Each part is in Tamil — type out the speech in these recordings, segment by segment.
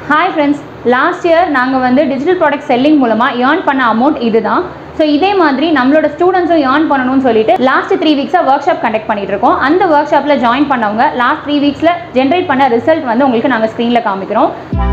ஹாய் ஃப்ரெண்ட்ஸ் லாஸ்ட் இயர் நாங்கள் வந்து டிஜிட்டல் ப்ராடக்ட் செல்லிங் மூலமாக ஏர்ன் பண்ண அமௌண்ட் இதுதான் ஸோ இதே மாதிரி நம்மளோட ஸ்டூடெண்ட்ஸும் ஏர்ன் பண்ணணும்னு சொல்லிட்டு லாஸ்ட் த்ரீ வீக்ஸாக ஒர்க் ஷாப் கண்டக்ட் பண்ணிட்டு இருக்கோம் அந்த ஒர்க் ஷாப்பில் ஜாயின் பண்ணவங்க லாஸ்ட் த்ரீ வீக்ஸில் ஜென்ரேட் பண்ண ரிசல்ட் வந்து உங்களுக்கு நாங்கள் ஸ்க்ரீனில் காமிக்கிறோம்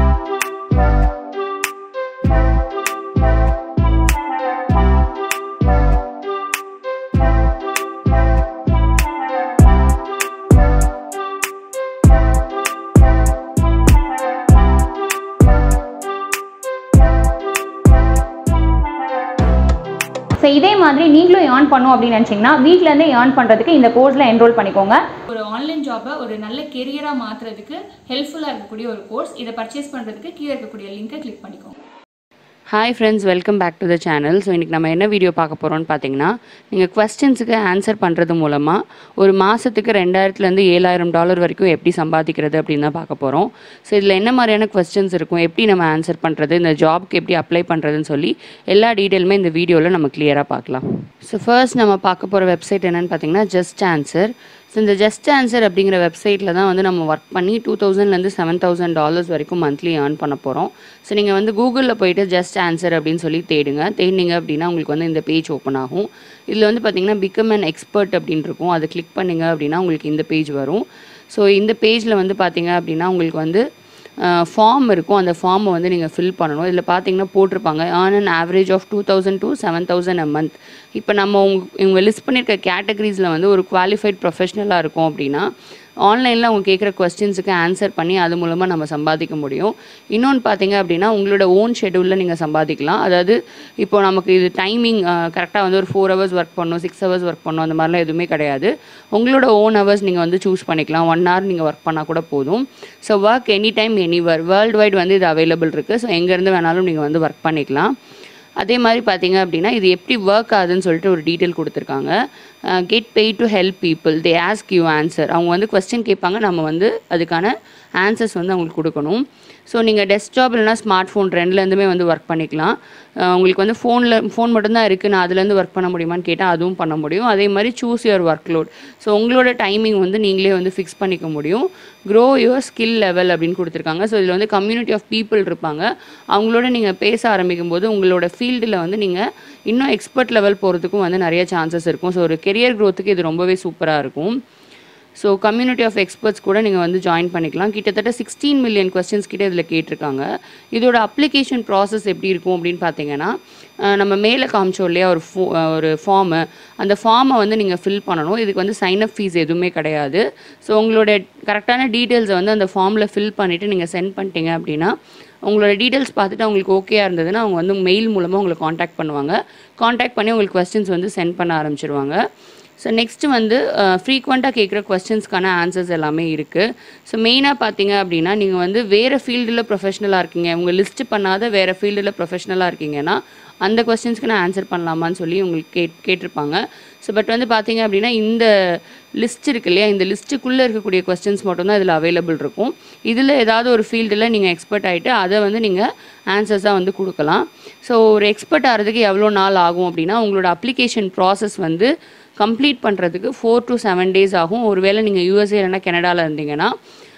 ஸோ இதே மாதிரி நீங்களும் ஏர்ன் பண்ணும் அப்படின்னு நினச்சிங்கன்னா வீட்டிலேருந்தே ஏர்ன் பண்ணுறதுக்கு இந்த கோர்ஸில் என்ரோல் பண்ணிக்கோங்க ஒரு ஆன்லைன் ஜாபை ஒரு நல்ல கெரியராக மாற்றுறதுக்கு ஹெல்ப்ஃபுல்லாக இருக்கக்கூடிய ஒரு கோர்ஸ் இதை பர்ச்சேஸ் பண்ணுறதுக்கு கீழே இருக்கக்கூடிய லிங்கை கிளிக் பண்ணிக்கோங்க hi friends welcome back to the channel so இன்றைக்கி நம்ம என்ன வீடியோ பார்க்க போகிறோம்னு பார்த்தீங்கன்னா நீங்கள் கொஸ்டின்ஸுக்கு ஆன்சர் பண்ணுறது மூலமாக ஒரு மாதத்துக்கு ரெண்டாயிரத்துலேருந்து ஏழாயிரம் டாலர் வரைக்கும் எப்படி சம்பாதிக்கிறது அப்படின்னு தான் பார்க்க போகிறோம் ஸோ இதில் என்ன மாதிரியான கொஸ்டின்ஸ் இருக்கும் எப்படி நம்ம ஆன்சர் பண்ணுறது இந்த ஜாப்க்கு எப்படி அப்ளை பண்ணுறதுன்னு சொல்லி எல்லா டீட்டெயிலுமே இந்த வீடியோவில் நம்ம கிளியராக பார்க்கலாம் ஸோ ஃபர்ஸ்ட் நம்ம பார்க்க போகிற வெப்சைட் என்னென்னு பார்த்தீங்கன்னா ஜஸ்ட் ஆன்சர் ஸோ இந்த ஜஸ்ட் ஆன்சர் அப்படிங்கிற வெப்சைட்டில் தான் வந்து நம்ம ஒர்க் பண்ணி டூ தௌசண்ட்லேருந்து செவன் தௌசண்ட் டாலர்ஸ் வரைக்கும் மந்த்லி ஏர்ன் பண்ண போகிறோம் ஸோ நீங்கள் வந்து கூகுளில் போயிட்டு ஜஸ்ட் ஆன்சர் அப்படின்னு சொல்லி தேடுங்க தேடினீங்க அப்படின்னா உங்களுக்கு வந்து இந்த பேஜ் ஓப்பன் ஆகும் இதில் வந்து பார்த்தீங்கன்னா பிகம் அன் எக்ஸ்பர்ட் அப்படின்னு இருக்கும் அதை கிளிக் பண்ணிங்க அப்படின்னா உங்களுக்கு இந்த பேஜ் வரும் ஸோ இந்த பேஜில் வந்து பார்த்தீங்க அப்படின்னா உங்களுக்கு வந்து ஃபார்ம் இருக்கும் அந்த ஃபார்மை வந்து நீங்கள் ஃபில் பண்ணணும் இதில் பார்த்தீங்கன்னா போட்டிருப்பாங்க earn an average of two thousand to seven thousand a month இப்போ நம்ம உங்க இவங்க லிஸ்ட் பண்ணியிருக்க கேட்டகரிஸில் வந்து ஒரு குவாலிஃபைட் ப்ரொஃபஷனலாக இருக்கும் அப்படின்னா ஆன்லைனில் அவங்க கேட்குற கொஸ்டின்ஸுக்கு ஆன்சர் பண்ணி அது மூலமாக நம்ம சம்பாதிக்க முடியும் இன்னொன்று பார்த்தீங்க அப்படின்னா உங்களோட ஓன் ஷெடியூலில் நீங்கள் சம்பாதிக்கலாம் அதாவது இப்போ நமக்கு இது டைமிங் கரெக்டாக வந்து ஒரு ஃபோர் ஹவர்ஸ் ஒர்க் பண்ணணும் சிக்ஸ் ஹவர்ஸ் ஒர்க் பண்ணணும் அந்த மாதிரிலாம் எதுவுமே கிடையாது உங்களோட ஓன் ஹவர்ஸ் நீங்கள் வந்து சூஸ் பண்ணிக்கலாம் ஒன் ஹவர் நீங்கள் ஒர்க் பண்ணால் கூட போதும் so work any time anywhere world wide வந்து இது அவைலபிள் இருக்குது ஸோ எங்கேருந்து வேணாலும் நீங்கள் வந்து ஒர்க் பண்ணிக்கலாம் அதே மாதிரி பார்த்தீங்க அப்படின்னா இது எப்படி ஒர்க் ஆகுதுன்னு சொல்லிட்டு ஒரு டீட்டெயில் கொடுத்துருக்காங்க get paid to help people they ask you answer அவங்க வந்து கொஸ்டின் கேட்பாங்க நம்ம வந்து அதுக்கான ஆன்சர்ஸ் வந்து அவங்களுக்கு கொடுக்கணும் ஸோ நீங்கள் டெஸ்க்டாப் இல்லைனா ஸ்மார்ட் ஃபோன் ரெண்டுலேருந்துமே வந்து ஒர்க் பண்ணிக்கலாம் அஹ் உங்களுக்கு வந்து ஃபோனில் ஃபோன் மட்டும்தான் இருக்குது நான் அதுலேருந்து ஒர்க் பண்ண முடியுமான்னு கேட்டால் அதுவும் பண்ண முடியும் அதே மாதிரி choose your workload so உங்களோட டைமிங் வந்து நீங்களே வந்து ஃபிக்ஸ் பண்ணிக்க முடியும் க்ரோ யுவர் ஸ்கில் லெவல் அப்படின்னு கொடுத்துருக்காங்க ஸோ இதில் வந்து கம்யூனிட்டி ஆஃப் பீப்புள் இருப்பாங்க அவங்களோட நீங்கள் பேச ஆரம்பிக்கும் போது உங்களோட ஃபீல்டில் வந்து நீங்கள் இன்னும் எக்ஸ்பர்ட் லெவல் போகிறதுக்கும் வந்து நிறைய சான்சஸ் இருக்கும் ஸோ ஒரு கெரியர் க்ரோத்துக்கு இது ரொம்பவே சூப்பராக இருக்கும் ஸோ கம்யூனிட்டி ஆஃப் எக்ஸ்பர்ட்ஸ் கூட நீங்கள் வந்து ஜாயின் பண்ணிக்கலாம் கிட்டத்தட்ட சிக்ஸ்டீன் மில்லியன் கொஸ்டின்ஸ் கிட்ட இதில் கேட்டிருக்காங்க இதோட அப்ளிகேஷன் ப்ராசஸ் எப்படி இருக்கும் அப்படின்னு பார்த்தீங்கன்னா அஹ் நம்ம மேலே காமிச்சோம் இல்லையா ஒரு ஃபோ ஒரு ஃபார்மு அந்த ஃபார்மை வந்து நீங்கள் ஃபில் பண்ணணும் இதுக்கு வந்து சைன் அப் ஃபீஸ் எதுவுமே கிடையாது ஸோ உங்களோட கரெக்டான டீட்டெயில்ஸை வந்து அந்த ஃபார்மில் ஃபில் பண்ணிவிட்டு நீங்கள் சென்ட் பண்ணிட்டீங்க அப்படின்னா உங்களோட டீட்டெயில்ஸ் பார்த்துட்டு அவங்களுக்கு ஓகேயாக இருந்ததுன்னா அவங்க வந்து மெயில் மூலமாக உங்களை காண்டாக்ட் பண்ணுவாங்க காண்டாக்ட் பண்ணி உங்களுக்கு கொஸ்டின்ஸ் வந்து சென்ட் பண்ண ஆரம்பிச்சிருவாங்க ஸோ நெக்ஸ்ட்டு வந்து ஃப்ரீக்வெண்ட்டாக கேட்குற கொஸ்டின்ஸ்க்கான ஆன்சர்ஸ் எல்லாமே இருக்குது ஸோ மெயினாக பார்த்தீங்க அப்படின்னா நீங்கள் வந்து வேறு ஃபீல்டில் ப்ரொஃபஷனலாக இருக்கீங்க உங்கள் லிஸ்ட் பண்ணாத வேறு ஃபீல்டில் ப்ரொஃபஷனலாக இருக்கீங்கன்னா அந்த கொஸ்டின்ஸ்க்கு நான் ஆன்சர் பண்ணலாமான்னு சொல்லி உங்களுக்கு கேட் கேட்டிருப்பாங்க ஸோ பட் வந்து பார்த்தீங்க அப்படின்னா இந்த லிஸ்ட் இருக்கு இல்லையா இந்த லிஸ்ட்டுக்குள்ளே இருக்கக்கூடிய கொஸ்டின்ஸ் மட்டும்தான் இதில் அவைலபிள் இருக்கும் இதில் ஏதாவது ஒரு ஃபீல்டில் நீங்கள் எக்ஸ்பர்ட் ஆகிட்டு அதை வந்து நீங்கள் ஆன்சர்ஸாக வந்து கொடுக்கலாம் ஸோ ஒரு எக்ஸ்பர்ட் ஆகிறதுக்கு எவ்வளோ நாள் ஆகும் அப்படின்னா உங்களோட அப்ளிகேஷன் ப்ராசஸ் வந்து கம்ப்ளீட் பண்ணுறதுக்கு ஃபோர் டு செவன் டேஸ் ஆகும் ஒருவேளை நீங்கள் யூஎஸ்ஏ இல்லைனா கனடாவில் இருந்தீங்கன்னா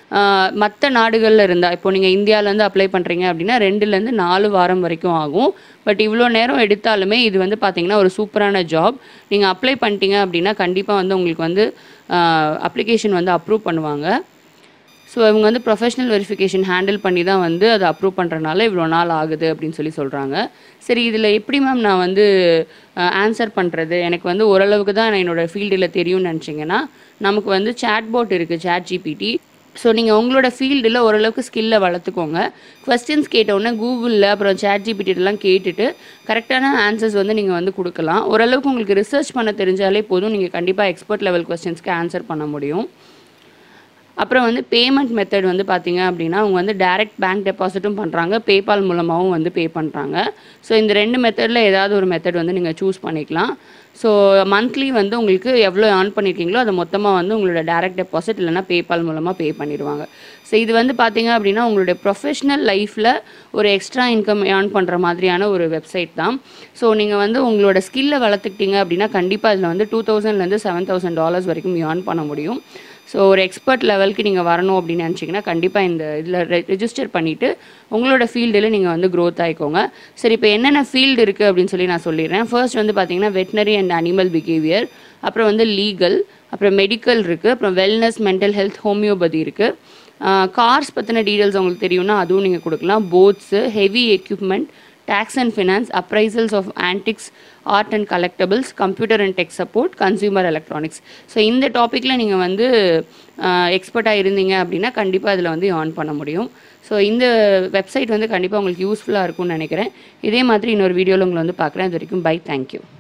மற்ற நாடுகளில் இருந்தால் இப்போ நீங்கள் இந்தியாவிலேருந்து அப்ளை பண்ணுறீங்க அப்படின்னா ரெண்டுலேருந்து நாலு வாரம் வரைக்கும் ஆகும் பட் இவ்வளோ நேரம் எடுத்தாலுமே இது வந்து பார்த்தீங்கன்னா ஒரு சூப்பரான ஜாப் நீங்கள் அப்ளை பண்ணிட்டீங்க அப்படின்னா கண்டிப்பாக வந்து உங்களுக்கு வந்து அப்ளிகேஷன் வந்து அப்ரூவ் பண்ணுவாங்க ஸோ இவங்க வந்து ப்ரொஃபஷனல் வெரிஃபிகேஷன் ஹேண்டில் பண்ணி தான் வந்து அதை அப்ரூவ் பண்ணுறனால இவ்வளோ நாள் ஆகுது அப்படின்னு சொல்லி சொல்கிறாங்க சரி இதில் எப்படி மேம் நான் வந்து ஆன்சர் பண்ணுறது எனக்கு வந்து ஓரளவுக்கு தான் நான் என்னோடய ஃபீல்டில் தெரியும்னு நினச்சிங்கன்னா நமக்கு வந்து சேட் போட் இருக்குது சேட் ஜிபிடி ஸோ நீங்கள் உங்களோட ஃபீல்டில் ஓரளவுக்கு ஸ்கில்லை வளர்த்துக்கோங்க கொஸ்டின்ஸ் கேட்டவுடனே கூகுளில் அப்புறம் சேட் ஜிபிடிலாம் கேட்டுட்டு கரெக்டான ஆன்சர்ஸ் வந்து நீங்கள் வந்து கொடுக்கலாம் ஓரளவுக்கு உங்களுக்கு ரிசர்ச் பண்ண தெரிஞ்சாலே போதும் நீங்கள் கண்டிப்பாக எக்ஸ்பர்ட் லெவல் கொஸ்டின்ஸ்க்கு ஆன்சர் பண்ண முடியும் அப்புறம் வந்து பேமெண்ட் மெத்தட் வந்து பார்த்தீங்க அப்படின்னா அவங்க வந்து டைரக்ட் பேங்க் டெபாசிட்டும் பண்ணுறாங்க பேபால் மூலமாகவும் வந்து பே பண்ணுறாங்க ஸோ இந்த ரெண்டு மெத்தடில் ஏதாவது ஒரு மெத்தட் வந்து நீங்கள் சூஸ் பண்ணிக்கலாம் ஸோ மந்த்லி வந்து உங்களுக்கு எவ்வளோ ஏர்ன் பண்ணியிருக்கீங்களோ அதை மொத்தமாக வந்து உங்களோட டைரக்ட் டெபாசிட் இல்லைனா பேபால் மூலமாக பே பண்ணிடுவாங்க ஸோ இது வந்து பார்த்தீங்க அப்படின்னா உங்களுடைய ப்ரொஃபஷ்னல் லைஃப்பில் ஒரு எக்ஸ்ட்ரா இன்கம் ஏர்ன் பண்ணுற மாதிரியான ஒரு வெப்சைட் தான் ஸோ நீங்கள் வந்து உங்களோட ஸ்கில்லை வளர்த்துக்கிட்டீங்க அப்படின்னா கண்டிப்பாக இதில் வந்து டூ தௌசண்ட்லேருந்து செவன் தௌசண்ட் டாலர்ஸ் வரைக்கும் ஏர்ன் பண்ண முடியும் ஸோ ஒரு எக்ஸ்பர்ட் லெவலுக்கு நீங்கள் வரணும் அப்படின்னு நினச்சிங்கன்னா கண்டிப்பாக இந்த இதில் ரெஜிஸ்டர் பண்ணிவிட்டு உங்களோட ஃபீல்டில் நீங்கள் வந்து க்ரோத் ஆகிக்கோங்க சரி இப்போ என்னென்ன ஃபீல்டு இருக்குது அப்படின்னு சொல்லி நான் சொல்லிடுறேன் ஃபர்ஸ்ட் வந்து பார்த்தீங்கன்னா வெட்டினரி அண்ட் அனிமல் பிஹேவியர் அப்புறம் வந்து லீகல் அப்புறம் மெடிக்கல் இருக்குது அப்புறம் வெல்னஸ் மென்டல் ஹெல்த் ஹோமியோபதி இருக்குது கார்ஸ் பற்றின டீட்டெயில்ஸ் உங்களுக்கு தெரியும்னா அதுவும் நீங்கள் கொடுக்கலாம் boats heavy equipment taxes and finance appraisals of antiques art and collectibles computer and tech support consumer electronics so இந்த டாப்பிக்கில் நீங்கள் வந்து எக்ஸ்பர்ட்டாக இருந்தீங்க அப்படின்னா கண்டிப்பாக அதில் வந்து ஏர்ன் பண்ண முடியும் ஸோ இந்த வெப்சைட் வந்து கண்டிப்பாக உங்களுக்கு யூஸ்ஃபுல்லாக இருக்கும்னு நினைக்கிறேன் இதே மாதிரி இன்னொரு வீடியோவில் உங்களை வந்து பார்க்குறேன் இது வரைக்கும் பை தேங்க்யூ